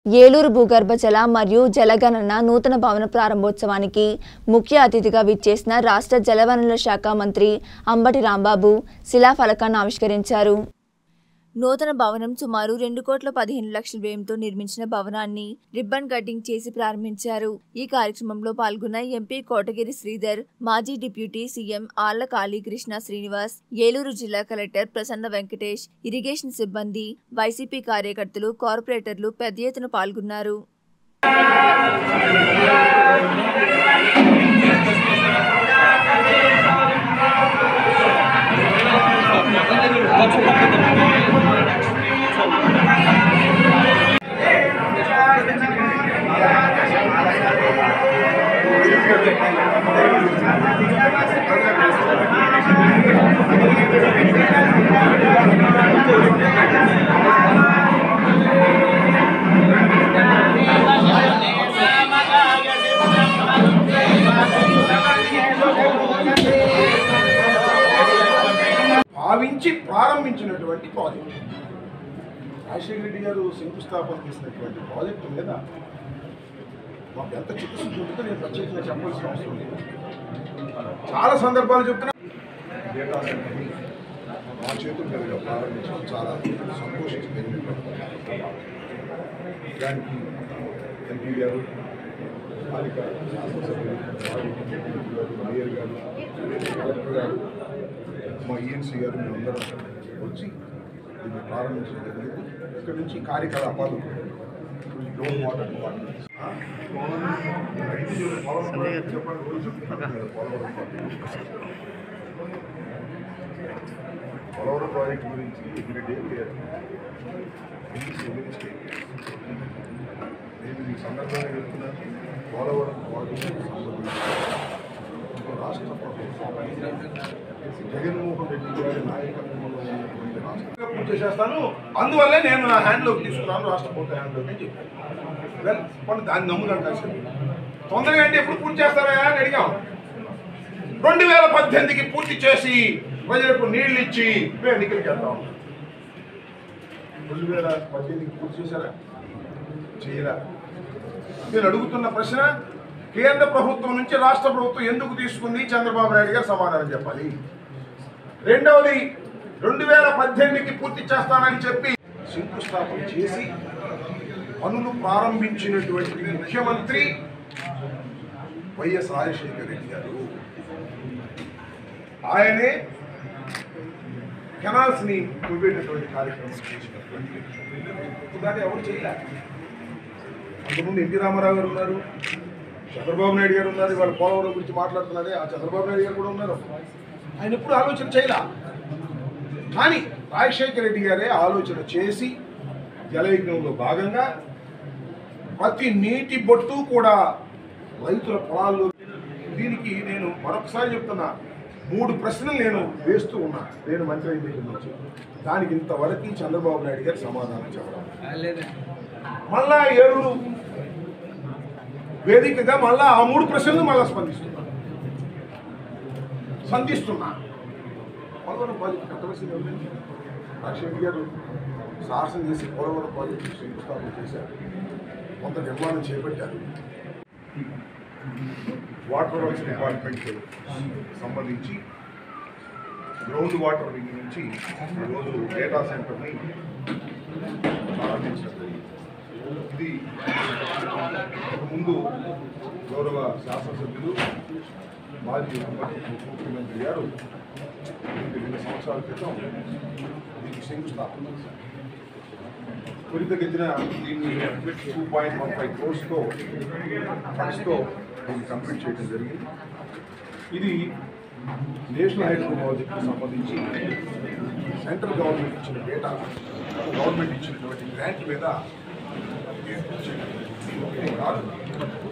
ఏలూరు భూగర్భ జల మరియు జలగణన నూతన భవన ప్రారంభోత్సవానికి ముఖ్య అతిథిగా విచ్చేసిన రాష్ట్ర జలవనరుల శాఖ మంత్రి అంబటి రాంబాబు శిలాఫలకాన్ని ఆవిష్కరించారు నూతన భవనం సుమారు రెండు కోట్ల పదిహేను లక్షల వ్యయంతో నిర్మించిన భవనాన్ని రిబ్బన్ కటింగ్ చేసి ప్రారంభించారు ఈ కార్యక్రమంలో పాల్గొన్న ఎంపీ కోటగిరి శ్రీధర్ మాజీ డిప్యూటీ సీఎం ఆళ్ల కాళీకృష్ణ శ్రీనివాస్ ఏలూరు జిల్లా కలెక్టర్ ప్రసన్న వెంకటేష్ ఇరిగేషన్ సిబ్బంది వైసీపీ కార్యకర్తలు కార్పొరేటర్లు పెద్ద ఎత్తున పాల్గొన్నారు భావించి ప్రారంభించినటువంటి ప్రాజెక్ట్ రాజశేఖర రెడ్డి గారు శంకుస్థాపన చేసినటువంటి ప్రాజెక్టు మీద మాకు ఎంత చిత్తశుద్ధి ఉంటుందో నేను ప్రత్యేకంగా చెప్పాల్సిన అవసరం లేదు చాలా సందర్భాలు చెప్తున్నా డేటా సెంటర్ని మా చేతుల మీదుగా ప్రారంభించడం చాలా సంతోషించదగినటువంటి దానికి ఎంపీ గారు స్థానిక శాసనసభ్యులు వారి మేయర్ గారు కలెక్టర్ గారు మా ఈఎన్సీ గారు మేమందరం వచ్చి దీన్ని ప్రారంభించడం జరిగింది ఇక్కడ నుంచి కార్యకలాపాలు ground water department Polavaram project గురించి ఎవ్రీ డే కేర్ నేను ఈ సందర్భంగా చెప్తున్నాను పోలవరం ప్రాజెక్టు రాష్ట్ర ప్రభుత్వం జగన్మోహన్ రెడ్డి గారి నాయకత్వంలో ఉన్నటువంటి రాష్ట్రంగా పూర్తి చేసేస్తాను అందువల్లే నేను నా హ్యాండ్లోకి తీసుకున్నాను రాష్ట్ర ప్రభుత్వ హ్యాండ్లోకి అని చెప్పాను వెల్ మనం దాన్ని నమ్ముదాం కాదు తొందరగా అంటే ఎప్పుడు పూర్తి చేస్తారా అని అడిగాం రెండు వేల పద్దెనిమిదికి పూర్తి చేసి ప్రజలకు నీళ్ళు ఇచ్చి మేము ఎన్నికలకి వెళ్తాం రెండు వేల పద్దెనిమిదికి పూర్తి చేశారా చేయరా నేను అడుగుతున్న ప్రశ్న కేంద్ర ప్రభుత్వం నుంచి రాష్ట్ర ప్రభుత్వం ఎందుకు తీసుకుంది చంద్రబాబు నాయుడు గారు సమాధానం చెప్పాలి రెండవది రెండు వేల పద్దెనిమిదికి పూర్తి చేస్తానని చెప్పి శంకుస్థాపన చేసి పనులు ప్రారంభించినటువంటి ముఖ్యమంత్రి వైఎస్ రాజశేఖర రెడ్డి గారు ఆయనే కెనాల్స్ ని చూపేటటువంటి కార్యక్రమం చేసినటువంటి వ్యక్తి. దాన్ని ఎవరు చేయలేదు అంతకుముందు ఎన్టీ రామారావు గారు ఉన్నారు చంద్రబాబు నాయుడు గారు ఉన్నారు ఇవాళ పోలవరం గురించి మాట్లాడుతున్నారే ఆ చంద్రబాబు నాయుడు గారు కూడా ఉన్నారు ఆయన ఎప్పుడు ఆలోచన చేయలా కానీ రాజశేఖర రెడ్డి గారే ఆలోచన చేసి జలయజ్ఞంలో భాగంగా ప్రతి నీటి బొట్టు కూడా రైతుల పొలాల్లో దీనికి నేను మరొకసారి చెప్తున్నా మూడు ప్రశ్నలు నేను వేస్తూ ఉన్నా నేను మంత్రి అయిన దగ్గర నుంచి దానికి ఇంతవరకు చంద్రబాబు నాయుడు గారు సమాధానం చెప్పడం మళ్ళా ఏడుగురు వేదికగా మళ్ళా ఆ మూడు ప్రశ్నలు మళ్ళా స్పందిస్తున్నా స్పందిస్తున్నా పోలవరం ప్రాజెక్టు కట్టవలసింది ఎవరండి రాజశేఖర్ గారు సాహసం చేసి పోలవరం ప్రాజెక్టు శంకుస్థాపన చేశారు కొంత నిర్మాణం చేపట్టారు వాటర్ వర్క్స్ డిపార్ట్మెంట్ సంబంధించి గ్రౌండ్ వాటర్ వింగ్ నుంచి ఈరోజు డేటా సెంటర్ని ప్రారంభించడం జరిగింది. ఇది ముందు గౌరవ శాసనసభ్యులు మాజీ ఉప ముఖ్యమంత్రి గారు దీనికి రెండు సంవత్సరాల క్రితం దీనికి శంకుస్థాపన చేశారు త్వరితగతిన దీన్ని టూ పాయింట్ వన్ ఫైవ్ క్రోర్స్తో ఫండ్స్తో దీన్ని కంప్లీట్ చేయడం జరిగింది ఇది నేషనల్ హైడ్రో ప్రాజెక్ట్కి సంబంధించి సెంట్రల్ గవర్నమెంట్ ఇచ్చిన డేటా గవర్నమెంట్ ఇచ్చినటువంటి గ్రాంట్ మీద చేయడం జరిగింది. ఇది ఒకటే కాదు